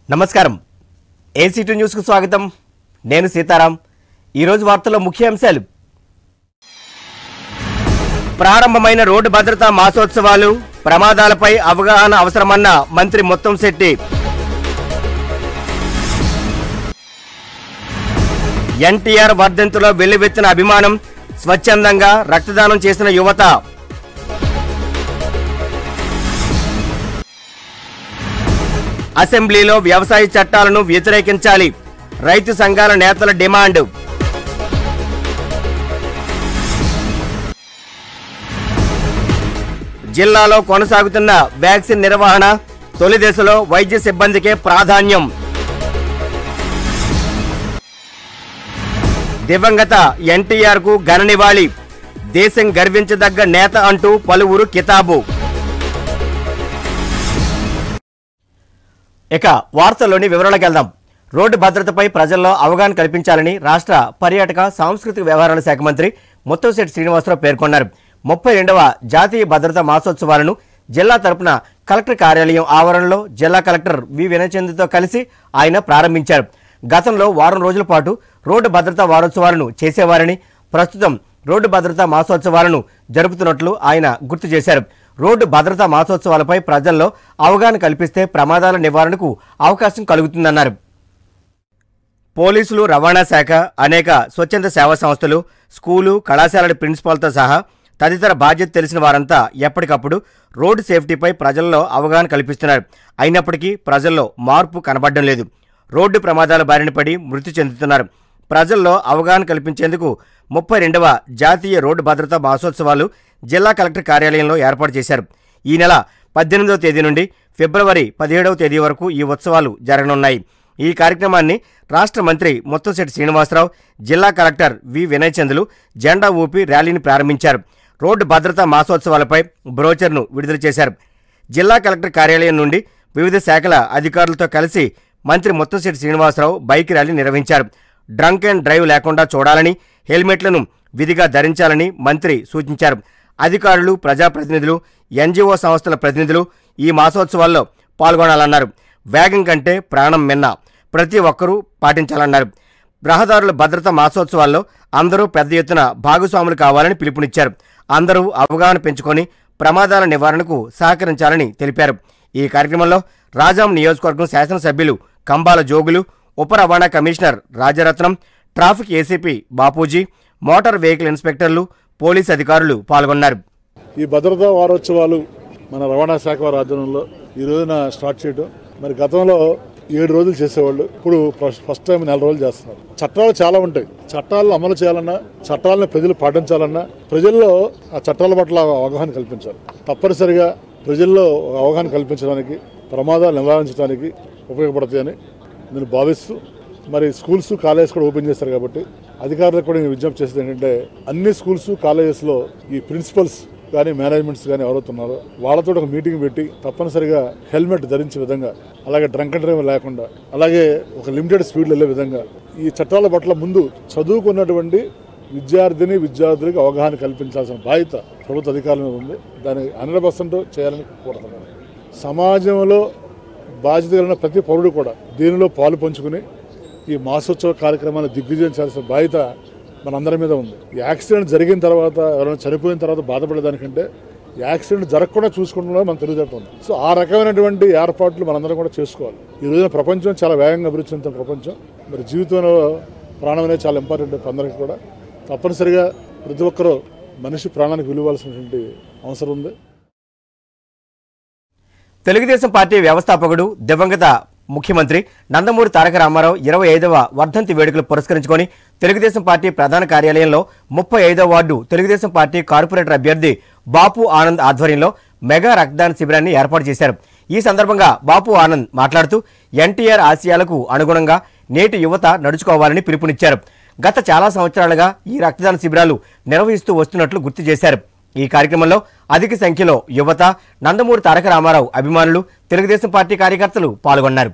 నమస్కారం ఏసీటీ న్యూస్కు స్వాగతం నేను సీతారాం ఈరోజు వార్తల్లో ముఖ్య అంశాలు ప్రారంభమైన రోడ్డు భద్రతా మాసోత్సవాలు ప్రమాదాలపై అవగాహన అవసరమన్న మంత్రి ముత్తంశెట్టి ఎన్టీఆర్ వర్ధంతిలో వెల్లువెత్తిన అభిమానం స్వచ్ఛందంగా రక్తదానం చేసిన యువత అసెంబ్లీలో వ్యవసాయ చట్టాలను వ్యతిరేకించాలి రైతు సంఘాల నేతల డిమాండ్ జిల్లాలో కొనసాగుతున్న వ్యాక్సిన్ నిర్వహణ తొలి దశలో వైద్య సిబ్బందికే ప్రాధాన్యం దివంగత ఎన్టీఆర్ కు ఘన నివాళి దేశం గర్వించదగ్గ నేత అంటూ పలువురు కితాబు ఇక వార్తల్లోని వివరాలకు వెళ్దాం రోడ్డు భద్రతపై ప్రజల్లో అవగాహన కల్పించాలని రాష్ట్ర పర్యాటక సాంస్కృతిక వ్యవహారాల శాఖ మంత్రి ముత్తంశెట్టి శ్రీనివాసరావు పేర్కొన్నారు ముప్పై రెండవ జాతీయ భద్రతా మాసోత్సవాలను జిల్లా తరపున కలెక్టర్ కార్యాలయం ఆవరణలో జిల్లా కలెక్టర్ వి వినయచంద్రతో కలిసి ఆయన ప్రారంభించారు గతంలో వారం రోజుల పాటు రోడ్డు భద్రతా వారోత్సవాలను చేసేవారని ప్రస్తుతం రోడ్డు భద్రతా మాసోత్సవాలను జరుపుతున్నట్లు ఆయన గుర్తు చేశారు రోడ్డు భద్రతా మాసోత్సవాలపై ప్రజల్లో అవగాహన కల్పిస్తే ప్రమాదాల నివారణకు అవకాశం కలుగుతుందన్నారు పోలీసులు రవాణా శాఖ అనేక స్వచ్ఛంద సేవా సంస్థలు స్కూలు కళాశాలల ప్రిన్సిపాల్తో సహా తదితర బాధ్యత తెలిసిన వారంతా ఎప్పటికప్పుడు రోడ్డు సేఫ్టీపై ప్రజల్లో అవగాహన కల్పిస్తున్నారు అయినప్పటికీ ప్రజల్లో మార్పు కనబడడం లేదు రోడ్డు ప్రమాదాల బారిన పడి మృతి చెందుతున్నారు ప్రజల్లో అవగాహన కల్పించేందుకు ముప్పై రెండవ జాతీయ రోడ్డు భద్రతా మాసోత్సవాలు జిల్లా కలెక్టర్ కార్యాలయంలో ఏర్పాటు చేశారు ఈ నెల పద్దెనిమిదవ తేదీ నుండి ఫిబ్రవరి పదిహేడవ తేదీ వరకు ఈ ఉత్సవాలు జరగనున్నాయి ఈ కార్యక్రమాన్ని రాష్ట్ర మంత్రి ముత్తంశెట్టి శ్రీనివాసరావు జిల్లా కలెక్టర్ వి వినయ్ చంద్రులు జెండా ఊపి ర్యాలీని ప్రారంభించారు రోడ్డు భద్రతా మాసోత్సవాలపై బ్రోచర్ను విడుదల చేశారు జిల్లా కలెక్టర్ కార్యాలయం నుండి వివిధ శాఖల అధికారులతో కలిసి మంత్రి ముత్తంశెట్టి శ్రీనివాసరావు బైక్ ర్యాలీ నిర్వహించారు డ్రంక్ అండ్ డ్రైవ్ లేకుండా చూడాలని హెల్మెట్లను విధిగా ధరించాలని మంత్రి సూచించారు అధికారులు ప్రజాప్రతినిధులు ఎన్జిఓ సంస్థల ప్రతినిధులు ఈ మాసోత్సవాల్లో పాల్గొనాలన్నారు వేగం కంటే ప్రాణం మిన్న ప్రతి ఒక్కరూ పాటించాలన్నారు రహదారుల భద్రత మాసోత్సవాల్లో అందరూ పెద్ద ఎత్తున భాగస్వాములు కావాలని పిలుపునిచ్చారు అందరూ అవగాహన పెంచుకొని ప్రమాదాల నివారణకు సహకరించాలని తెలిపారు ఈ కార్యక్రమంలో రాజాం నియోజకవర్గం శాసనసభ్యులు కంబాల జోగులు ఉప రవాణా commissioner Rajaratnam traffic ACP Bapuji motor vehicle ఇన్స్పెక్టర్లు పోలీస్ అధికారులు పాల్గొన్నారు ఈ భద్రతా వారోత్సవాలు మన రవాణా శాఖ వారి ఆధ్వర్యంలో ఈ రోజున స్టార్ట్ చేయడం మరి గతంలో ఏడు రోజులు చేసేవాళ్ళు ఇప్పుడు ఫస్ట్ ఫస్ట్ టైం నెల రోజులు చేస్తున్నారు చట్టాలు చాలా ఉంటాయి చట్టాలను అమలు చేయాలన్నా చట్టాలను ప్రజలు పాటించాలన్నా ప్రజల్లో ఆ చట్టాల పట్ల అవగాహన కల్పించాలి తప్పనిసరిగా ప్రజల్లో ఒక అవగాహన కల్పించడానికి ప్రమాదాలు నివారించడానికి ఉపయోగపడతాయని నేను భావిస్తూ మరి స్కూల్స్ కాలేజెస్ కూడా ఓపెన్ చేస్తారు కాబట్టి అధికారులకు కూడా నేను విజ్ఞప్తి చేసేది ఏంటంటే అన్ని స్కూల్స్ కాలేజెస్లో ఈ ప్రిన్సిపల్స్ కానీ మేనేజ్మెంట్స్ కానీ ఎవరైతున్నారో వాళ్ళతో ఒక మీటింగ్ పెట్టి తప్పనిసరిగా హెల్మెట్ ధరించే విధంగా అలాగే డ్రంక్ అండ్ డ్రైవ్ లేకుండా అలాగే ఒక లిమిటెడ్ స్పీడ్లో వెళ్ళే విధంగా ఈ చట్టాల పట్ల ముందు చదువుకున్నటువంటి విద్యార్థిని విద్యార్థులకు అవగాహన కల్పించాల్సిన బాధ్యత ప్రభుత్వ అధికారుల మీద ఉంది దాన్ని హండ్రెడ్ పర్సెంట్ చేయాలని కోరుతున్నాను సమాజంలో బాధ్యత కలిగిన ప్రతి పౌరుడు కూడా దీనిలో పాలు పంచుకుని ఈ మాసోత్సవ కార్యక్రమాన్ని దిగ్విజయం చేయాల్సిన బాధ్యత మనందరి మీద ఉంది ఈ యాక్సిడెంట్ జరిగిన తర్వాత ఎవరైనా చనిపోయిన తర్వాత బాధపడేదానికంటే ఈ యాక్సిడెంట్ జరగకుండా చూసుకుంటున్నా మనం తెలియజేస్తుంది సో ఆ రకమైనటువంటి ఏర్పాట్లు మనందరం కూడా చేసుకోవాలి ఈ రోజున ప్రపంచం చాలా వేగంగా అభివృద్ధి చెందుతున్న ప్రపంచం మరి జీవితంలో ప్రాణం అనేది చాలా ఇంపార్టెంట్ అందరికీ కూడా తప్పనిసరిగా ప్రతి ఒక్కరూ మనిషి ప్రాణానికి విలువాల్సినటువంటి అవసరం ఉంది తెలుగుదేశం పార్టీ వ్యవస్థాపకుడు దివంగత ముఖ్యమంత్రి నందమూరి తారక రామారావు ఇరవై ఐదవ వర్ధంతి వేడుకలు పురస్కరించుకొని తెలుగుదేశం పార్టీ ప్రధాన కార్యాలయంలో ముప్పై ఐదవ వార్డు తెలుగుదేశం పార్టీ కార్పొరేటర్ అభ్యర్థి బాపు ఆనంద్ ఆధ్వర్యంలో మెగా రక్తదాన శిబిరాన్ని ఏర్పాటు చేశారు ఈ సందర్భంగా బాపు ఆనంద్ మాట్లాడుతూ ఎన్టీఆర్ ఆశయాలకు అనుగుణంగా నేటి యువత నడుచుకోవాలని పిలుపునిచ్చారు గత చాలా సంవత్సరాలుగా ఈ రక్తదాన శిబిరాలు నిర్వహిస్తూ వస్తున్నట్లు గుర్తు చేశారు ఈ కార్యక్రమంలో అధిక సంఖ్యలో యువత నందమూరి తారక రామారావు అభిమానులు తెలుగుదేశం పార్టీ కార్యకర్తలు పాల్గొన్నారు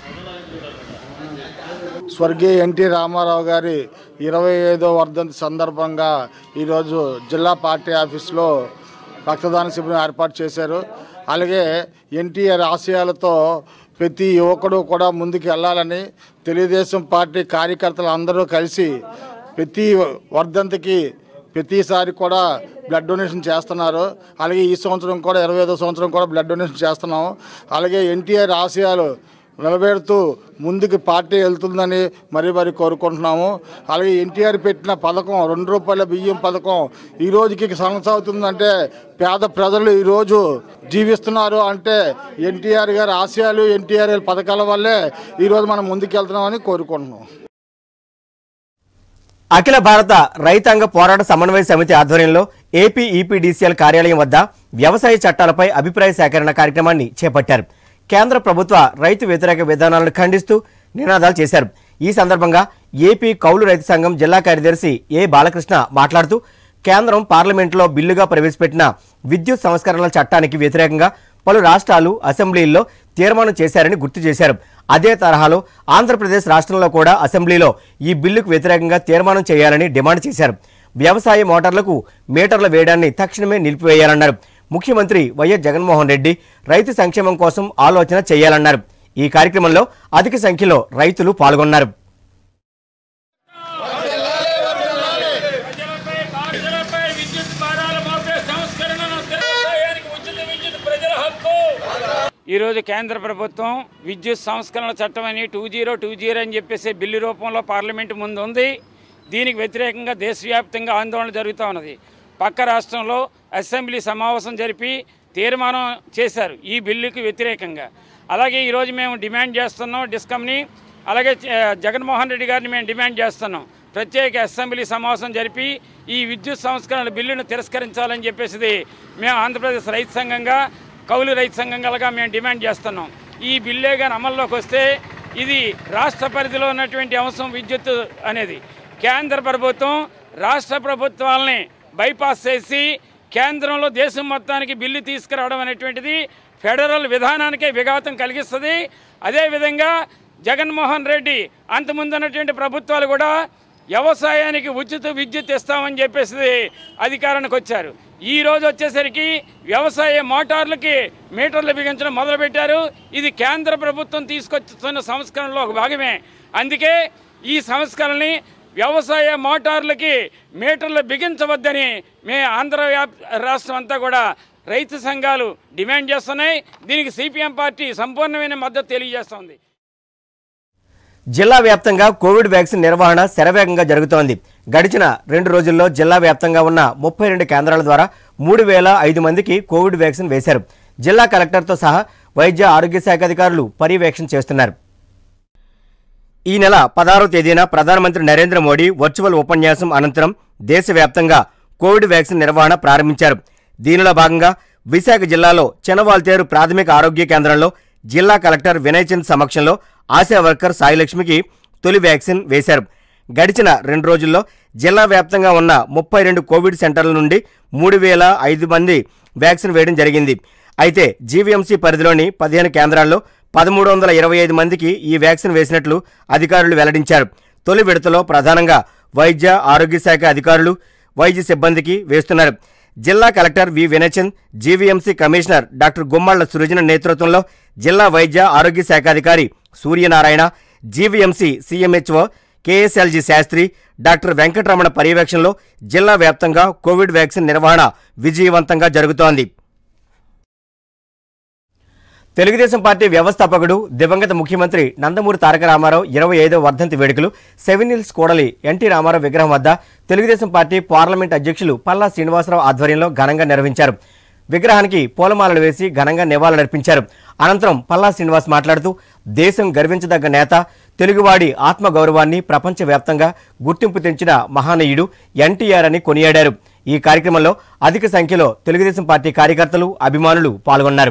స్వర్గీయ ఎన్టీ రామారావు గారి ఇరవై ఐదో వర్ధంతి సందర్భంగా ఈరోజు జిల్లా పార్టీ ఆఫీస్లో రక్తదాన శిబిరం ఏర్పాటు చేశారు అలాగే ఎన్టీఆర్ ఆశయాలతో ప్రతి యువకుడు కూడా ముందుకు వెళ్ళాలని తెలుగుదేశం పార్టీ కార్యకర్తలు అందరూ కలిసి ప్రతి వర్ధంతికి ప్రతిసారి కూడా బ్లడ్ డొనేషన్ చేస్తున్నారు అలాగే ఈ సంవత్సరం కూడా ఇరవై ఐదో సంవత్సరం కూడా బ్లడ్ డొనేషన్ చేస్తున్నాం అలాగే ఎన్టీఆర్ ఆశయాలు నిలబెడుతూ ముందుకు పార్టీ వెళ్తుందని మరీ మరీ కోరుకుంటున్నాము అలాగే ఎన్టీఆర్ పెట్టిన పథకం రెండు రూపాయల బియ్యం పథకం ఈ రోజుకి కొనసాగుతుందంటే పేద ప్రజలు ఈరోజు జీవిస్తున్నారు అంటే ఎన్టీఆర్ గారి ఆశయాలు ఎన్టీఆర్ పథకాల వల్లే ఈరోజు మనం ముందుకు వెళ్తున్నామని కోరుకుంటున్నాం అఖిల భారత రైతాంగ పోరాట సమన్వయ సమితి ఆధ్వర్యంలో ఏపీ ఈపీడీసీఎల్ కార్యాలయం వద్ద వ్యవసాయ చట్టాలపై అభిప్రాయ సేకరణ కార్యక్రమాన్ని చేపట్టారు కేంద్ర ప్రభుత్వ రైతు వ్యతిరేక విధానాలను ఖండిస్తూ నినాదాలు చేశారు ఈ సందర్భంగా ఏపీ కౌలు రైతు సంఘం జిల్లా కార్యదర్శి ఏ బాలకృష్ణ మాట్లాడుతూ కేంద్రం పార్లమెంటులో బిల్లుగా ప్రవేశపెట్టిన విద్యుత్ సంస్కరణల చట్టానికి వ్యతిరేకంగా పలు రాష్ట్రాలు అసెంబ్లీల్లో తీర్మానం చేశారని గుర్తు చేశారు అదే తరహాలో ఆంధ్రప్రదేశ్ రాష్ట్రంలో కూడా అసెంబ్లీలో ఈ బిల్లుకు వ్యతిరేకంగా తీర్మానం చేయాలని డిమాండ్ చేశారు వ్యవసాయ మోటార్లకు మీటర్లు వేయడాన్ని తక్షణమే నిలిపివేయాలన్నారు ముఖ్యమంత్రి వైఎస్ జగన్మోహన్ రెడ్డి రైతు సంక్షేమం కోసం ఆలోచన చేయాలన్నారు ఈ కార్యక్రమంలో అధిక సంఖ్యలో రైతులు పాల్గొన్నారు ప్రజలపై బాధ్యులపై విద్యుత్ భారాలు మోపే సంస్కరణను వ్యవసాయానికి ఉచిత విద్యుత్ ప్రజల హక్కు ఈరోజు కేంద్ర ప్రభుత్వం విద్యుత్ సంస్కరణ చట్టం అని టూ జీరో టూ జీరో అని చెప్పేసి బిల్లు రూపంలో పార్లమెంటు ముందు ఉంది దీనికి వ్యతిరేకంగా దేశవ్యాప్తంగా ఆందోళన జరుగుతూ ఉన్నది పక్క రాష్ట్రంలో అసెంబ్లీ సమావేశం జరిపి తీర్మానం చేశారు ఈ బిల్లుకి వ్యతిరేకంగా అలాగే ఈరోజు మేము డిమాండ్ చేస్తున్నాం డిస్కమ్ని అలాగే ఆ, జగన్మోహన్ రెడ్డి గారిని మేము డిమాండ్ చేస్తున్నాం ప్రత్యేక అసెంబ్లీ సమావేశం జరిపి ఈ విద్యుత్ సంస్కరణ బిల్లును తిరస్కరించాలని చెప్పేసి మేము ఆంధ్రప్రదేశ్ రైతు సంఘంగా కౌలు రైతు సంఘంగా మేము డిమాండ్ చేస్తున్నాం ఈ బిల్లే కానీ అమల్లోకి వస్తే ఇది రాష్ట్ర పరిధిలో ఉన్నటువంటి అంశం విద్యుత్ అనేది కేంద్ర ప్రభుత్వం రాష్ట్ర ప్రభుత్వాలని బైపాస్ చేసి కేంద్రంలో దేశం మొత్తానికి బిల్లు తీసుకురావడం అనేటువంటిది ఫెడరల్ విధానానికే విఘాతం కలిగిస్తుంది అదేవిధంగా జగన్మోహన్ రెడ్డి అంతకుముందు ఉన్నటువంటి ప్రభుత్వాలు కూడా వ్యవసాయానికి ఉచిత విద్యుత్ ఇస్తామని చెప్పేసి అధికారానికి వచ్చారు ఈ రోజు వచ్చేసరికి వ్యవసాయ మోటార్లకి మీటర్లు బిగించడం మొదలుపెట్టారు ఇది కేంద్ర ప్రభుత్వం తీసుకొస్తున్న సంస్కరణలో ఒక భాగమే అందుకే ఈ సంస్కరణని వ్యవసాయ మోటార్లకి మీటర్లు బిగించవద్దని మే ఆంధ్ర వ్యాప్ రాష్ట్రం అంతా కూడా రైతు సంఘాలు డిమాండ్ చేస్తున్నాయి దీనికి సిపిఎం పార్టీ సంపూర్ణమైన మద్దతు తెలియజేస్తోంది జిల్లా వ్యాప్తంగా కోవిడ్ వ్యాక్సిన్ నిర్వహణ శరవేగంగా జరుగుతోంది గడిచిన రెండు రోజుల్లో జిల్లా వ్యాప్తంగా ఉన్న ముప్పై రెండు కేంద్రాల ద్వారా మూడు వేల ఐదు మందికి కోవిడ్ వ్యాక్సిన్ వేశారు జిల్లా కలెక్టర్తో సహా వైద్య ఆరోగ్య శాఖ అధికారులు పర్యవేక్షణ చేస్తున్నారు ఈ నెల పదహారవ తేదీన ప్రధానమంత్రి నరేంద్ర మోడీ వర్చువల్ ఉపన్యాసం అనంతరం దేశవ్యాప్తంగా కోవిడ్ వ్యాక్సిన్ నిర్వహణ ప్రారంభించారు దీనిలో భాగంగా విశాఖ జిల్లాలో చెనవాల్తేరు ప్రాథమిక ఆరోగ్య కేంద్రంలో జిల్లా కలెక్టర్ వినయ్ చంద్ సమక్షంలో ఆశా వర్కర్ సాయిలక్ష్మికి తొలి వ్యాక్సిన్ వేశారు గడిచిన రెండు రోజుల్లో జిల్లా వ్యాప్తంగా ఉన్న ముప్పై రెండు కోవిడ్ సెంటర్ల నుండి మూడు వేల ఐదు మంది వ్యాక్సిన్ వేయడం జరిగింది అయితే జీవీఎంసీ పరిధిలోని పదిహేను కేంద్రాల్లో పదమూడు వందల ఇరవై ఐదు మందికి ఈ వ్యాక్సిన్ వేసినట్లు అధికారులు వెల్లడించారు తొలి విడతలో ప్రధానంగా వైద్య ఆరోగ్య శాఖ అధికారులు వైద్య సిబ్బందికి వేస్తున్నారు జిల్లా collector V Vinay Chand GVMC commissioner doctor Gummalla Srujana నేతృత్వంలో జిల్లా వైద్య ఆరోగ్య శాఖ అధికారి Suryanarayana GVMC CMHO KSLG Sastry doctor Venkataramana పర్యవేక్షణలో జిల్లా వ్యాప్తంగా కోవిడ్ వ్యాక్సిన్ నిర్వహణ విజయవంతంగా జరుగుతోంది తెలుగుదేశం పార్టీ వ్యవస్థాపకుడు దివంగత ముఖ్యమంత్రి నందమూరి తారక రామారావు ఇరవై ఐదో వర్ధంతి వేడుకలు సెవెన్ హిల్స్ కోడలి ఎన్టీ రామారావు విగ్రహం వద్ద తెలుగుదేశం పార్టీ పార్లమెంట్ అధ్యక్షులు పల్లా శ్రీనివాసరావు ఆధ్వర్యంలో ఘనంగా నిర్వహించారు విగ్రహానికి పూలమాలలు వేసి ఘనంగా నివాళులర్పించారు అనంతరం పల్లా శ్రీనివాస్ మాట్లాడుతూ దేశం గర్వించదగ్గ నేత తెలుగువాడి ఆత్మగౌరవాన్ని ప్రపంచవ్యాప్తంగా గుర్తింపు తెంచిన మహానీయుడు ఎన్టీఆర్ అని కొనియాడారు ఈ కార్యక్రమంలో అధిక సంఖ్యలో తెలుగుదేశం పార్టీ కార్యకర్తలు అభిమానులు పాల్గొన్నారు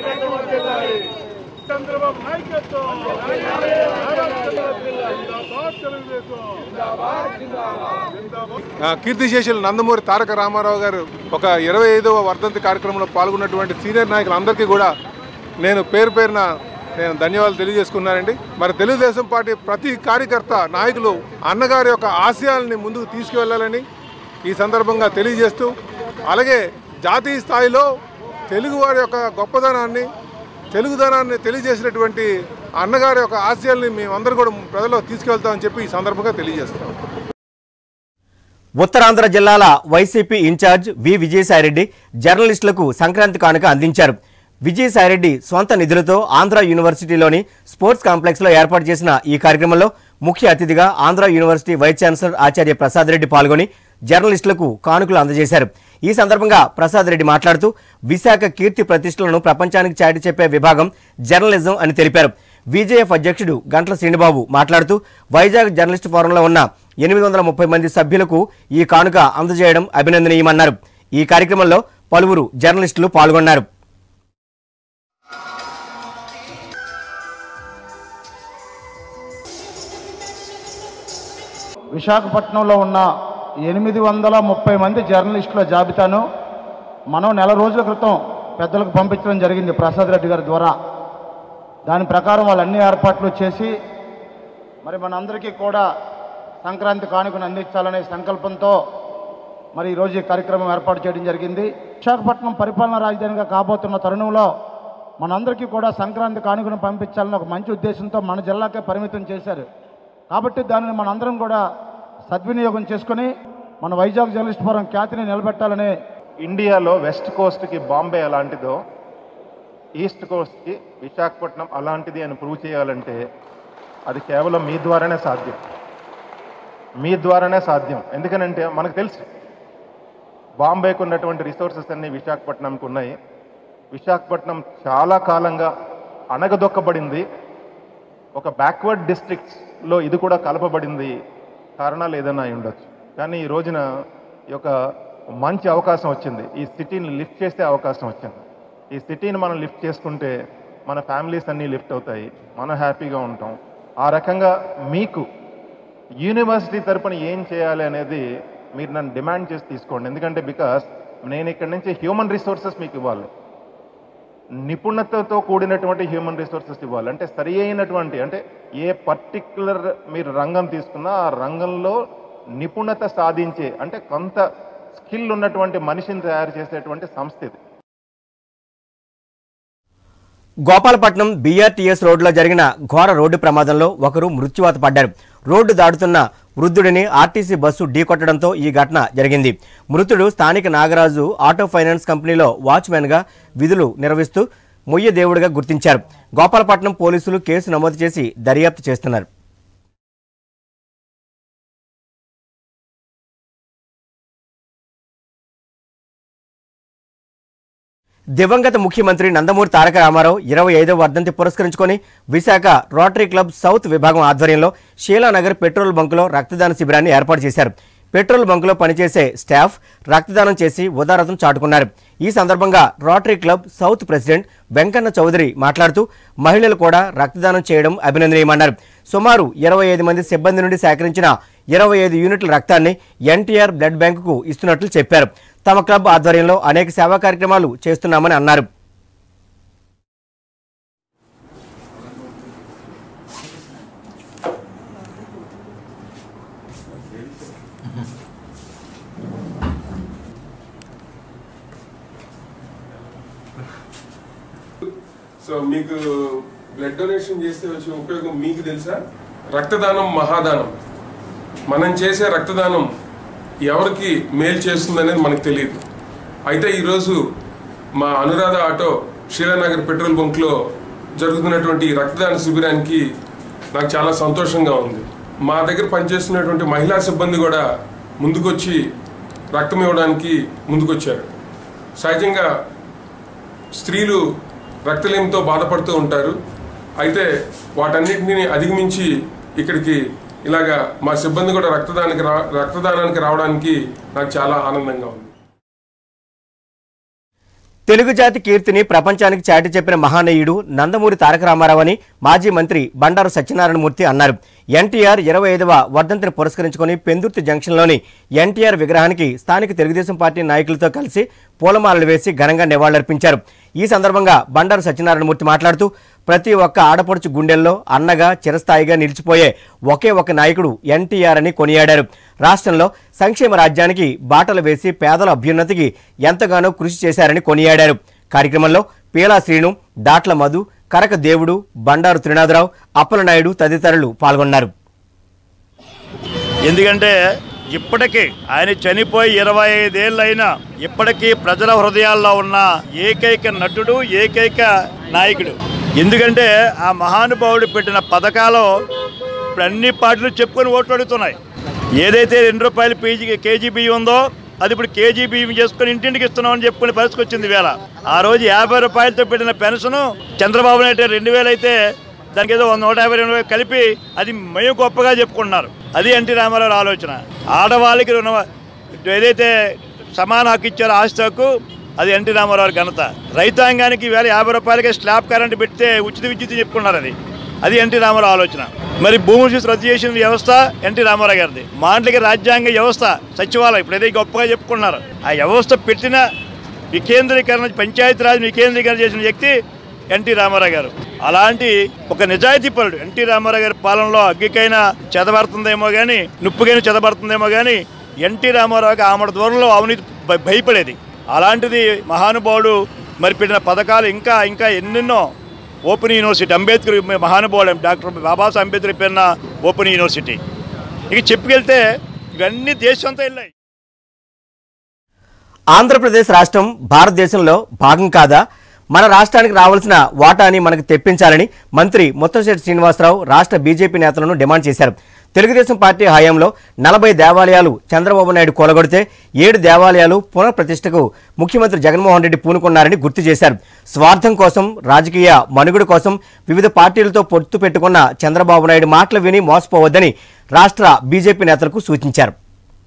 చంద్రబాబు నాయకత్వం ఆ, కీర్తిశేషులు నందమూరి తారక రామారావు గారు ఒక ఇరవై ఐదవ వర్ధంతి కార్యక్రమంలో పాల్గొన్నటువంటి సీనియర్ నాయకులందరికీ కూడా నేను పేరు పేరున నేను ధన్యవాదాలు తెలియజేసుకున్నానండి మరి తెలుగుదేశం పార్టీ ప్రతి కార్యకర్త నాయకులు అన్నగారి యొక్క ఆశయాల్ని ముందుకు తీసుకువెళ్ళాలని ఈ సందర్భంగా తెలియజేస్తూ అలాగే జాతీయ స్థాయిలో తెలుగువారి యొక్క గొప్పదనాన్ని తెలుగుదనాన్ని తెలియజేసినటువంటి అన్నగారి యొక్క ఆశయాల్ని మేమందరూ కూడా ప్రజల్లో తీసుకెళ్తామని చెప్పి ఈ సందర్భంగా తెలియజేస్తాం ఉత్తరాంధ్ర జిల్లాల వైసీపీ ఇన్ఛార్జ్ వి విజయసాయిరెడ్డి జర్నలిస్టులకు సంక్రాంతి కానుక అందించారు విజయసాయిరెడ్డి స్వంత నిధులతో ఆంధ్ర యూనివర్సిటీలోని స్పోర్ట్స్ కాంప్లెక్స్లో ఏర్పాటు చేసిన ఈ కార్యక్రమంలో ముఖ్య అతిథిగా ఆంధ్ర యూనివర్సిటీ వైస్ ఛాన్సలర్ ఆచార్య ప్రసాద్ రెడ్డి పాల్గొని జర్నలిస్టులకు కానుకలు అందజేశారు ఈ సందర్భంగా ప్రసాద్ రెడ్డి మాట్లాడుతూ విశాఖ కీర్తి ప్రతిష్టలను ప్రపంచానికి చాటి చెప్పే విభాగం జర్నలిజం అని తెలిపారు విజేఎఫ్ అధ్యక్షుడు గంట్ల శ్రీనిబాబు మాట్లాడుతూ వైజాగ్ జర్నలిస్ట్ ఫోరంలో ఉన్న ఎనిమిది వందల ముప్పై మంది సభ్యులకు ఈ కానుక అందజేయడం అభినందనీయమన్నారు ఈ కార్యక్రమంలో పలువురు జర్నలిస్టులు పాల్గొన్నారు విశాఖపట్నంలో ఉన్న ఎనిమిది వందల ముప్పై మంది జర్నలిస్టుల జాబితాను మనం నెల రోజుల క్రితం పెద్దలకు పంపించడం జరిగింది ప్రసాద్ రెడ్డి గారి ద్వారా దాని ప్రకారం వాళ్ళు అన్ని ఏర్పాట్లు చేసి మరి మనందరికీ కూడా సంక్రాంతి కానుకను అందించాలనే సంకల్పంతో మరి ఈరోజు ఈ కార్యక్రమం ఏర్పాటు చేయడం జరిగింది విశాఖపట్నం పరిపాలనా రాజధానిగా కాబోతున్న తరుణంలో మనందరికీ కూడా సంక్రాంతి కానుకను పంపించాలని ఒక మంచి ఉద్దేశంతో మన జిల్లాకే పరిమితం చేశారు కాబట్టి దానిని మనందరం కూడా సద్వినియోగం చేసుకొని మన వైజాగ్ జర్నలిస్ట్ ఫోరం ఖ్యాతిని నిలబెట్టాలని ఇండియాలో వెస్ట్ కోస్ట్కి బాంబే అలాంటిదో ఈస్ట్ కోస్ట్కి విశాఖపట్నం అలాంటిది అని ప్రూవ్ చేయాలంటే అది కేవలం మీ ద్వారానే సాధ్యం మీ ద్వారానే సాధ్యం ఎందుకనంటే మనకు తెలుసు బాంబేకు ఉన్నటువంటి రిసోర్సెస్ అన్నీ విశాఖపట్నంకి ఉన్నాయి విశాఖపట్నం చాలా కాలంగా అణగదొక్కబడింది ఒక బ్యాక్వర్డ్ డిస్ట్రిక్ట్స్లో ఇది కూడా కలపబడింది కారణాలు ఏదైనా అయి ఉండొచ్చు కానీ ఈ రోజున ఈ యొక్క మంచి అవకాశం వచ్చింది ఈ సిటీని లిఫ్ట్ చేసే అవకాశం వచ్చింది ఈ సిటీని మనం లిఫ్ట్ చేసుకుంటే మన ఫ్యామిలీస్ అన్నీ లిఫ్ట్ అవుతాయి మనం హ్యాపీగా ఉంటాం ఆ రకంగా మీకు యూనివర్సిటీ తరపున ఏం చేయాలి అనేది మీరు నన్ను డిమాండ్ చేసి తీసుకోండి ఎందుకంటే బికాస్ నేను ఇక్కడ నుంచి హ్యూమన్ రిసోర్సెస్ మీకు ఇవ్వాలి నిపుణతతో కూడినటువంటి హ్యూమన్ రిసోర్సెస్ ఇవ్వాలి అంటే సరి అయినటువంటి అంటే ఏ పర్టిక్యులర్ మీరు రంగం తీసుకున్నా ఆ రంగంలో నిపుణత సాధించే అంటే కొంత స్కిల్ ఉన్నటువంటి మనిషిని తయారు చేసేటువంటి సంస్థ ఇది గోపాలపట్నం బీఆర్టీఎస్ రోడ్లో జరిగిన ఘోర రోడ్డు ప్రమాదంలో ఒకరు మృత్యువాత పడ్డారు రోడ్డు దాటుతున్న వృద్ధుడిని ఆర్టీసీ బస్సు ఢీకొట్టడంతో ఈ ఘటన జరిగింది మృతుడు స్థానిక నాగరాజు ఆటో ఫైనాన్స్ కంపెనీలో వాచ్మెన్గా విధులు నిర్వహిస్తూ మొయ్య దేవుడిగా గుర్తించారు గోపాలపట్నం పోలీసులు కేసు నమోదు చేసి దర్యాప్తు చేస్తున్నారు దివంగత ముఖ్యమంత్రి నందమూరి తారక రామారావు ఇరవై ఐదవ వర్ధంతి పురస్కరించుకొని విశాఖ రోటరీ క్లబ్ సౌత్ విభాగం ఆధ్వర్యంలో షీలానగర్ పెట్రోల్ బంకులో రక్తదాన శిబిరాన్ని ఏర్పాటు చేశారు పెట్రోల్ బంకులో పనిచేసే స్టాఫ్ రక్తదానం చేసి ఉదారతం చాటుకున్నారు ఈ సందర్భంగా rotary club south president Venkanna Chowdary మాట్లాడుతూ మహిళలు కూడా రక్తదానం చేయడం అభినందనీయమన్నారు సుమారు ఇరవై ఐదు మంది సిబ్బంది నుండి సేకరించిన ఇరవై ఐదు యూనిట్ల రక్తాన్ని ఎన్టీఆర్ బ్లడ్ బ్యాంకుకు ఇస్తున్నట్లు చెప్పారు తమ క్లబ్ ఆధ్వర్యంలో అనేక సేవా కార్యక్రమాలు చేస్తున్నామని అన్నారు సో మీకు బ్లడ్ డొనేషన్ చేస్తే వచ్చే ఉపయోగం మీకు తెలుసా రక్తదానం మహాదానం మనం చేసే రక్తదానం ఎవరికి మేలు చేస్తుంది అనేది మనకు తెలియదు అయితే ఈరోజు మా అనురాధ ఆటో శీలానగర్ పెట్రోల్ బంక్లో జరుగుతున్నటువంటి ఈ రక్తదాన శిబిరానికి నాకు చాలా సంతోషంగా ఉంది మా దగ్గర పనిచేస్తున్నటువంటి మహిళా సిబ్బంది కూడా ముందుకొచ్చి రక్తం ఇవ్వడానికి ముందుకొచ్చారు సహజంగా స్త్రీలు రక్తలేమితో బాధపడుతూ ఉంటారు అయితే వాటన్నిటిని అధిగమించి ఇక్కడికి ఇలాగా మా సిబ్బంది కూడా రక్తదానికి రా రక్తదానానికి రావడానికి నాకు చాలా ఆనందంగా ఉంది తెలుగు జాతి కీర్తిని ప్రపంచానికి చాటి చెప్పిన మహానీయుడు నందమూరి తారక రామారావు అని మాజీ మంత్రి బండారు సత్యనారాయణమూర్తి అన్నారు ఎన్టీఆర్ ఇరవై ఐదవ వర్ధంతిని పురస్కరించుకొని పెందుర్తి జంక్షన్లోని ఎన్టీఆర్ విగ్రహానికి స్థానిక తెలుగుదేశం పార్టీ నాయకులతో కలిసి పూలమాలలు వేసి ఘనంగా నివాళులర్పించారు ఈ సందర్భంగా బండారు సత్యనారాయణమూర్తి మాట్లాడుతూ ప్రతి ఒక్క ఆడపడుచు గుండెల్లో అన్నగా చిరస్థాయిగా నిలిచిపోయే ఒకే ఒక నాయకుడు ఎన్టీఆర్ అని కొనియాడారు రాష్ట్రంలో సంక్షేమ రాజ్యానికి బాటలు వేసి పేదల అభ్యున్నతికి ఎంతగానో కృషి చేశారని కొనియాడారు కార్యక్రమంలో పీలా శ్రీను దాట్ల మధు కరక దేవుడు బండారు త్రినాథరావు అప్పలనాయుడు తదితరులు పాల్గొన్నారు ఎందుకంటే ఇప్పటికీ ఆయన చనిపోయి ఇరవై ఐదేళ్ళైనా ఇప్పటికీ ప్రజల హృదయాల్లో ఉన్న ఏకైక నటుడు ఏకైక నాయకుడు ఎందుకంటే ఆ మహానుభావుడు పెట్టిన పథకాలు ఇప్పుడు అన్ని పార్టీలు చెప్పుకొని ఓట్లు అడుగుతున్నాయి ఏదైతే రెండు రూపాయలు పీజీ కేజీ బియ్యం ఉందో అది ఇప్పుడు కేజీ బియ్యం చేసుకుని ఇంటింటికి ఇస్తున్నామని చెప్పుకునే పరిస్థితి వచ్చింది వేళ ఆ రోజు యాభై రూపాయలతో పెట్టిన పెన్షన్ చంద్రబాబు నాయుడు రెండు వేలు అయితే దానికి ఏదో నూట యాభై రెండు వేలు కలిపి అది మేము గొప్పగా చెప్పుకుంటున్నారు అది ఎన్టీ రామారావు ఆలోచన ఆడవాళ్ళకి రుణ ఏదైతే సమాన హక్కు ఇచ్చారో ఆస్తి హక్కు అది ఎన్టీ రామారావు ఘనత రైతాంగానికి వేల యాభై రూపాయలకి స్లాబ్ కరెంట్ పెడితే ఉచిత విద్యుత్ చెప్పుకున్నారు అది అది ఎన్టీ రామారావు ఆలోచన మరి భూమి చూసి రద్దు చేసిన వ్యవస్థ ఎన్టీ రామారావు గారిది మాంట్లకి రాజ్యాంగ వ్యవస్థ సచివాలయం ఇప్పుడు ఏదైతే గొప్పగా చెప్పుకున్నారు ఆ వ్యవస్థ పెట్టిన వికేంద్రీకరణ పంచాయతీరాజ్ వికేంద్రీకరణ చేసిన వ్యక్తి ఎన్టీ రామారావు గారు అలాంటి ఒక నిజాయితీ పరుడు ఎన్టీ రామారావు గారి పాలనలో అగ్గికైనా చెదబడుతుందేమో కానీ నుప్పుకైనా చెదబడుతుందేమో కానీ ఎన్టీ రామారావుకి ఆమెడ దూరంలో అవినీతి భ- భయపడేది అలాంటిది మహానుభావుడు మరి పెట్టిన పథకాలు ఇంకా ఇంకా ఎన్నెన్నో ఓపెన్ యూనివర్సిటీ అంబేద్కర్ మహానుభావుడు డాక్టర్ బాబాసాహెబ్ అంబేద్కర్ పేరున ఓపెన్ యూనివర్సిటీ ఇక చెప్పుకెళ్తే ఇవన్నీ దేశం అంతా వెళ్ళాయి ఆంధ్రప్రదేశ్ రాష్ట్రం భారతదేశంలో భాగం కాదా మన రాష్ట్రానికి రావాల్సిన వాటాని మనకు తెప్పించాలని మంత్రి ముత్తంశెట్టి శ్రీనివాసరావు రాష్ట్ర బీజేపీ నేతలను డిమాండ్ చేశారు తెలుగుదేశం పార్టీ హయాంలో నలభై దేవాలయాలు చంద్రబాబు నాయుడు కూలగొడితే ఏడు దేవాలయాలు పునఃప్రతిష్టకు ముఖ్యమంత్రి జగన్మోహన్ రెడ్డి పూనుకున్నారని గుర్తు చేశారు స్వార్థం కోసం రాజకీయ మనుగడ కోసం వివిధ పార్టీలతో పొత్తు పెట్టుకున్న చంద్రబాబు నాయుడు మాటలు విని మోసపోవద్దని రాష్ట్ర బీజేపీ నేతలకు సూచించారు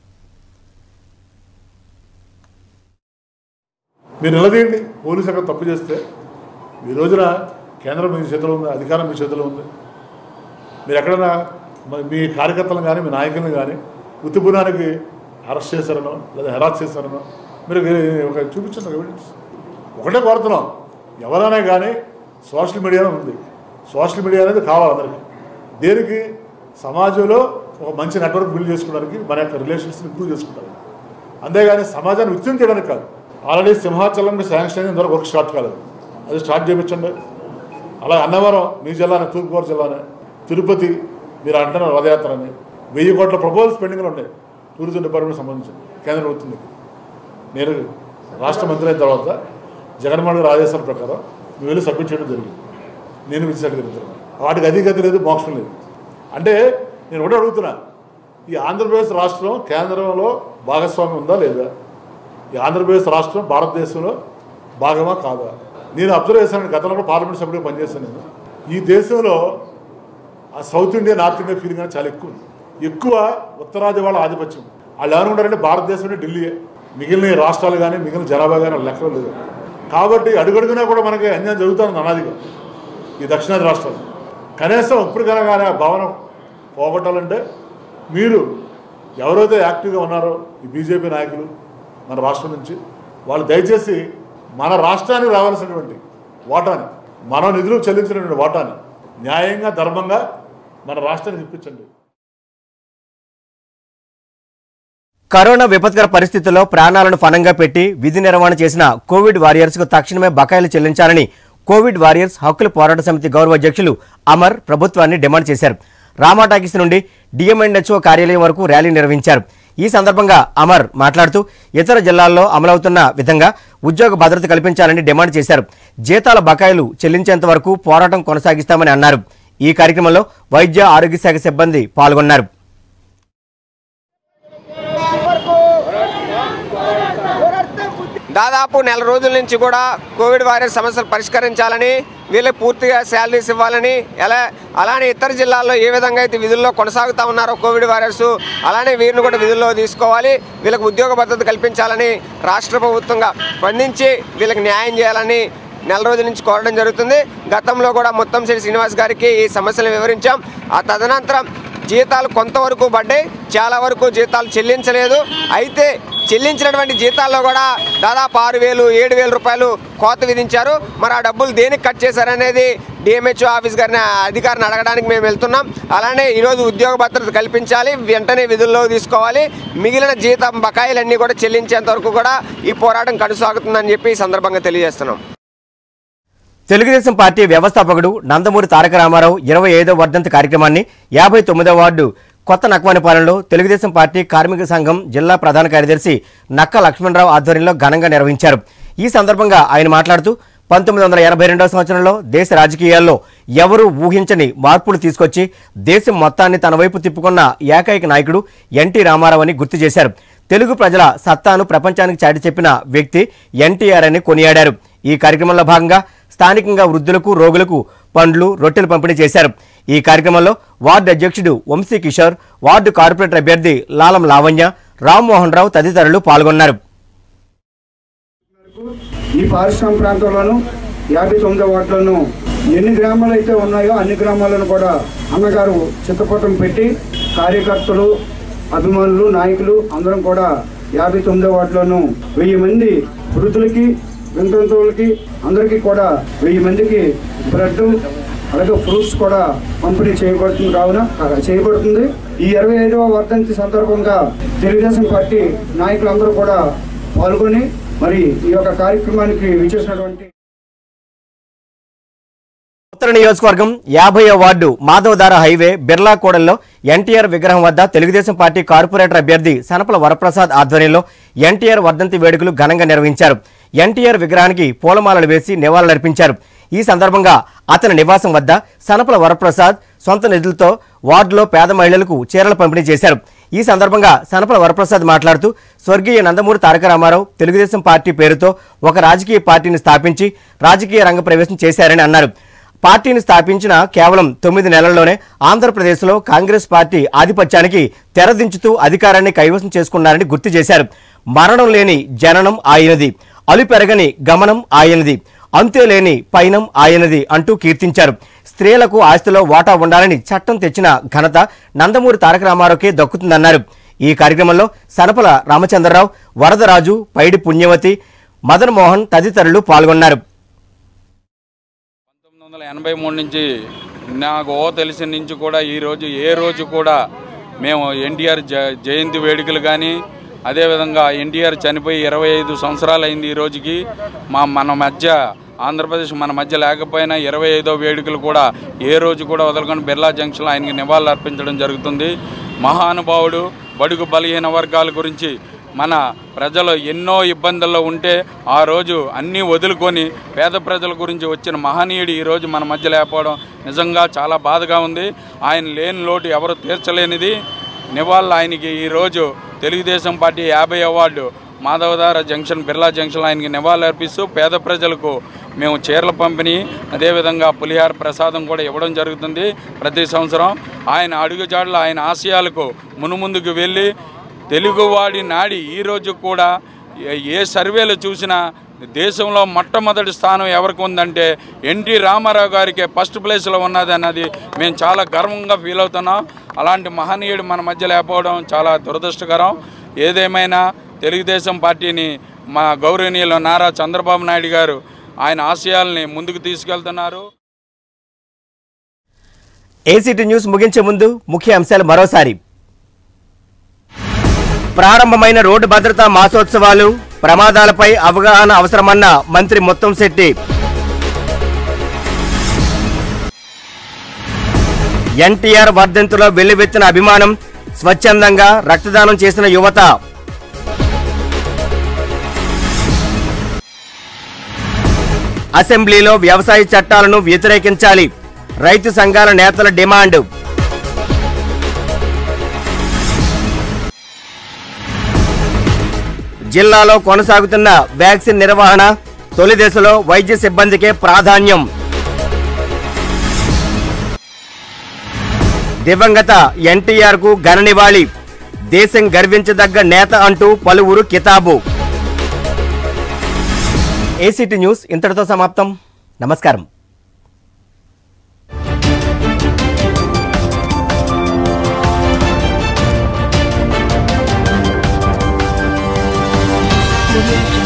మీరు నిలదీయండి పోలీసు అక్కడ తప్పు చేస్తే ఈ రోజున కేంద్రం మీ చేతిలో ఉంది అధికారం మీ చేతిలో ఉంది మీరు ఎక్కడైనా మరి మీ కార్యకర్తలను కానీ మీ నాయకులను కానీ ఉత్తిపునానికి అరెస్ట్ చేశారనో లేదా హెరాస్ చేశారనో మీరు ఒక చూపించండి ఒక ఎవిడెన్స్ ఒకటే కోరుతున్నాం ఎవరైనా కానీ సోషల్ మీడియాలో ఉంది సోషల్ మీడియా అనేది కావాలి అందరికీ దేనికి సమాజంలో ఒక మంచి నెట్వర్క్ బిల్డ్ చేసుకోవడానికి మన యొక్క రిలేషన్స్ని ఇంప్రూవ్ చేసుకోవడానికి అంతేగాని సమాజాన్ని ఉద్యమం చేయడానికి కాదు ఆల్రెడీ సింహాచలంకి శాంక్షన్ అయింది ఇంతవరకు వర్క్ స్టార్ట్ కాలేదు అది స్టార్ట్ చేయించండి అలా అన్నవరం మీ జిల్లానే తూర్పుగోదావరి జిల్లానే తిరుపతి మీరు అంటున్నారు రథయాత్ర అని వెయ్యి కోట్ల ప్రపోజల్స్ పెండింగ్లు ఉన్నాయి టూరిజం డిపార్ట్మెంట్ సంబంధించి కేంద్ర ప్రభుత్వం నేను రాష్ట్ర మంత్రి అయిన తర్వాత జగన్మోహన్ గారి ఆదేశాల ప్రకారం మేము వెళ్ళి సబ్మిట్ చేయడం జరిగింది నేను విద్యాశాఖ తిరుగుతున్నాను వాటికి అధిగతి లేదు మోక్షం లేదు అంటే నేను ఒకటే అడుగుతున్నా ఈ ఆంధ్రప్రదేశ్ రాష్ట్రం కేంద్రంలో భాగస్వామ్యం ఉందా లేదా ఈ ఆంధ్రప్రదేశ్ రాష్ట్రం భారతదేశంలో భాగమా కాదా నేను అబ్జర్వ్ చేశాను గతంలో కూడా పార్లమెంట్ సభ్యుడిగా పనిచేశాను నేను ఈ దేశంలో ఆ south India north India feeling అనేది చాలా ఎక్కువ ఉంది ఎక్కువ ఉత్తరాది వాళ్ళ ఆధిపత్యం వాళ్ళు ఏమనుకుంటారంటే భారతదేశం ఢిల్లీయే మిగిలిన ఈ రాష్ట్రాలు కానీ మిగిలిన జనాభా కానీ వాళ్ళ లెక్కలు లేదు కాబట్టి అడుగడుగునా కూడా మనకి అన్యాయం జరుగుతుంది అనాదిగా ఈ దక్షిణాది రాష్ట్రాలు కనీసం ఇప్పటికైనా కానీ ఆ భావన పోగొట్టాలంటే మీరు ఎవరైతే యాక్టివ్గా ఉన్నారో ఈ బీజేపీ నాయకులు మన రాష్ట్రం నుంచి వాళ్ళు దయచేసి మన రాష్ట్రానికి రావాల్సినటువంటి వాటాని మనం నిధులు చెల్లించినటువంటి వాటాని న్యాయంగా ధర్మంగా మన రాష్ట్రానికి ఇప్పించండి కరోనా విపత్కర పరిస్థితుల్లో ప్రాణాలను ఫనంగా పెట్టి విధి నిర్వహణ చేసిన కోవిడ్ వారియర్స్ కు తక్షణమే బకాయిలు చెల్లించాలని కోవిడ్ వారియర్స్ హక్కుల పోరాట సమితి గౌరవ అధ్యక్షులు అమర్ ప్రభుత్వాన్ని డిమాండ్ చేశారు రామాటాకీస్ నుండి డిఎంఎన్హెచ్ఓ కార్యాలయం వరకు ర్యాలీ నిర్వహించారు ఈ సందర్భంగా అమర్ మాట్లాడుతూ ఇతర జిల్లాల్లో అమలవుతున్న విధంగా ఉద్యోగ భద్రత కల్పించాలని డిమాండ్ చేశారు జీతాల బకాయిలు చెల్లించేంత వరకు పోరాటం కొనసాగిస్తామని అన్నారు ఈ కార్యక్రమంలో వైద్య ఆరోగ్య శాఖ సిబ్బంది పాల్గొన్నారు దాదాపు నెల రోజుల నుంచి కూడా కోవిడ్ వైరస్ సమస్యలు పరిష్కరించాలని వీళ్ళకి పూర్తిగా శాలరీస్ ఇవ్వాలని ఎలా అలానే ఇతర జిల్లాల్లో ఏ విధంగా అయితే విధుల్లో కొనసాగుతూ ఉన్నారో కోవిడ్ వైరస్ అలానే వీరిని కూడా విధుల్లో తీసుకోవాలి వీళ్ళకి ఉద్యోగ భద్రత కల్పించాలని రాష్ట్ర ప్రభుత్వంగా స్పందించి వీళ్ళకి న్యాయం చేయాలని నెల రోజుల నుంచి కోరడం జరుగుతుంది గతంలో కూడా మొత్తం శ్రీ శ్రీనివాస్ గారికి ఈ సమస్యలు వివరించాం ఆ తదనంతరం జీతాలు కొంతవరకు పడ్డాయి చాలా వరకు జీతాలు చెల్లించలేదు అయితే చెల్లించినటువంటి జీతాల్లో కూడా దాదాపు ఆరు వేలు ఏడు వేల రూపాయలు కోత విధించారు మరి ఆ డబ్బులు దేనికి కట్ చేశారనేది డిఎంహెచ్ఓ ఆఫీస్ గారిని అధికారిని అడగడానికి మేము వెళ్తున్నాం అలానే ఈరోజు ఉద్యోగ భద్రత కల్పించాలి వెంటనే విధుల్లో తీసుకోవాలి మిగిలిన జీతం బకాయిలన్నీ కూడా చెల్లించేంత వరకు కూడా ఈ పోరాటం కొనసాగుతుందని చెప్పి ఈ సందర్భంగా తెలియజేస్తున్నాం తెలుగుదేశం పార్టీ వ్యవస్థాపకుడు నందమూరి తారక రామారావు ఇరవై ఐదో వర్ధంతి కార్యక్రమాన్ని యాభై తొమ్మిదో వార్డు కొత్త నక్వానిపాలెంలో తెలుగుదేశం పార్టీ కార్మిక సంఘం జిల్లా ప్రధాన కార్యదర్శి నక్క లక్ష్మణరావు ఆధ్వర్యంలో ఘనంగా నిర్వహించారు ఈ సందర్భంగా ఆయన మాట్లాడుతూ పంతొమ్మిది వందల ఎనభై రెండవ సంవత్సరంలో దేశ రాజకీయాల్లో ఎవరూ ఊహించని మార్పులు తీసుకొచ్చి దేశం మొత్తాన్ని తన వైపు తిప్పుకున్న ఏకైక నాయకుడు ఎన్టీ రామారావు అని గుర్తు చేశారు తెలుగు ప్రజల సత్తాను ప్రపంచానికి చాటి చెప్పిన వ్యక్తి ఎన్టీఆర్ అని కొనియాడారు ఈ కార్యక్రమంలో భాగంగా స్థానికంగా వృద్ధులకు రోగులకు పండ్లు రొట్టెలు పంపిణీ చేశారు ఈ కార్యక్రమంలో వార్డు అధ్యక్షుడు వంశీ కిషోర్ వార్డు కార్పొరేటర్ అభ్యర్థి లాలం లావణ్య రామ్మోహన్ రావు తదితరులు పాల్గొన్నారు ఈ పారిశ్రామిక ప్రాంతంలోను యాభై తొమ్మిదో వార్డులోను ఎన్ని గ్రామాలు అయితే ఉన్నాయో అన్ని గ్రామాలను కూడా అన్నగారు చిత్తపటం పెట్టి కార్యకర్తలు అభిమానులు నాయకులు అందరం కూడా యాభై తొమ్మిదో వార్డులోను వెయ్యి మంది వృద్ధులకి వింతంతువులకి అందరికీ కూడా వెయ్యి మందికి బ్రెడ్ అలాగే ఫ్రూట్స్ కూడా పంపిణీ చేయబడుతుంది కావున చేయబడుతుంది ఈ ఇరవై ఐదవ వర్ధంతి సందర్భంగా తెలుగుదేశం పార్టీ నాయకులందరూ కూడా పాల్గొని మరి ఈ యొక్క కార్యక్రమానికి విచ్చేసినటువంటి ఉత్తర నియోజకవర్గం యాభైవ వార్డు మాధవదార హైవే బిర్లా కూడల్లో ఎన్టీఆర్ విగ్రహం వద్ద తెలుగుదేశం పార్టీ కార్పొరేటర్ అభ్యర్థి సనపల వరప్రసాద్ ఆధ్వర్యంలో ఎన్టీఆర్ వర్ధంతి వేడుకలు ఘనంగా నిర్వహించారు ఎన్టీఆర్ విగ్రహానికి పూలమాలలు వేసి నివాళులర్పించారు ఈ సందర్భంగా అతని నివాసం వద్ద సనపల వరప్రసాద్ సొంత నిధులతో వార్డులో పేద మహిళలకు చీరలు పంపిణీ చేశారు ఈ సందర్భంగా సనపల వరప్రసాద్ మాట్లాడుతూ స్వర్గీయ నందమూరి తారక రామారావు తెలుగుదేశం పార్టీ పేరుతో ఒక రాజకీయ పార్టీని స్థాపించి రాజకీయ రంగ ప్రవేశం చేశారని అన్నారు పార్టీని స్థాపించిన కేవలం తొమ్మిది నెలల్లోనే ఆంధ్రప్రదేశ్లో కాంగ్రెస్ పార్టీ ఆధిపత్యానికి తెరదించుతూ అధికారాన్ని కైవసం చేసుకున్నారని గుర్తు చేశారు మరణం లేని జననం ఆయనది అలు పెరగని గమనం ఆయనది అంతే లేని పైనం ఆయనది అంటూ కీర్తించారు స్త్రీలకు ఆస్తిలో వాటా ఉండాలని చట్టం తెచ్చిన ఘనత నందమూరి తారక రామారావుకే దక్కుతుందన్నారు ఈ కార్యక్రమంలో సనపల రామచంద్రరావు వరదరాజు పైడి పుణ్యవతి మదన్ మోహన్ తదితరులు పాల్గొన్నారు పంతొమ్మిది వందల ఎనభై మూడు నుంచి నాకు ఓ తెలిసిన నుంచి కూడా ఈ రోజు ఏ రోజు కూడా మేము ఎన్టీఆర్ జ జయంతి వేడుకలు కానీ అదేవిధంగా ఎన్టీఆర్ చనిపోయి ఇరవై ఐదు సంవత్సరాలు అయింది ఈ రోజుకి మా మన మధ్య ఆంధ్రప్రదేశ్ మన మధ్య లేకపోయినా ఇరవై ఐదో వేడుకలు కూడా ఏ రోజు కూడా వదలకుండా బిర్లా జంక్షన్లో ఆయనకి నివాళులు అర్పించడం జరుగుతుంది మహానుభావుడు బడుగు బలహీన వర్గాల గురించి మన ప్రజలు ఎన్నో ఇబ్బందుల్లో ఉంటే ఆ రోజు అన్నీ వదులుకొని పేద ప్రజల గురించి వచ్చిన మహనీయుడు ఈరోజు మన మధ్య లేకపోవడం నిజంగా చాలా బాధగా ఉంది ఆయన లేని లోటు ఎవరు తీర్చలేనిది నివాళులు ఆయనకి ఈరోజు తెలుగుదేశం పార్టీ యాభై ward Madhavadhara junction Birla junction ఆయనకి నివాళులు అర్పిస్తూ పేద ప్రజలకు మేము చీరల పంపిణీ అదేవిధంగా పులిహార ప్రసాదం కూడా ఇవ్వడం జరుగుతుంది ప్రతి సంవత్సరం ఆయన అడుగుజాడలు ఆయన ఆశయాలకు మునుముందుకు వెళ్ళి తెలుగువాడి నాడి ఈరోజు కూడా ఏ- ఏ సర్వేలు చూసినా దేశంలో మొట్టమొదటి స్థానం ఎవరికి ఉందంటే ఎన్టీ రామారావు గారికి ఫస్ట్ ప్లేస్లో ఉన్నది అన్నది మేము చాలా గర్వంగా ఫీల్ అవుతున్నాం అలాంటి మహనీయుడు మన మధ్య లేకపోవడం చాలా దురదృష్టకరం ఏదేమైనా తెలుగుదేశం పార్టీని మా గౌరవనీయులు నారా చంద్రబాబు నాయుడు గారు ఆయన ఆశయాల్ని ముందుకు తీసుకెళ్తున్నారు ఏసీటీ న్యూస్ ముగించే ముందు ముఖ్య అంశాలు మరోసారి ప్రారంభమైన రోడ్డు భద్రతా మాసోత్సవాలు ప్రమాదాలపై అవగాహన అవసరమన్న మంత్రి ముత్తంశెట్టి ఎన్టీఆర్ వర్ధంతిలో వెల్లువెత్తిన అభిమానం స్వచ్ఛందంగా రక్తదానం చేసిన యువత అసెంబ్లీలో వ్యవసాయ చట్టాలను వ్యతిరేకించాలి రైతు సంఘాల నేతల డిమాండ్ జిల్లాలో కొనసాగుతున్న వ్యాక్సిన్ నిర్వహణ తొలి దశలో వైద్య సిబ్బందికే ప్రాధాన్యం దివంగత ఎన్టీఆర్ కు ఘన నివాళి దేశం గర్వించదగ్గ నేత అంటూ పలువురు కితాబు ఏసీటీ న్యూస్ ఇంతటితో సమాప్తం నమస్కారం Audio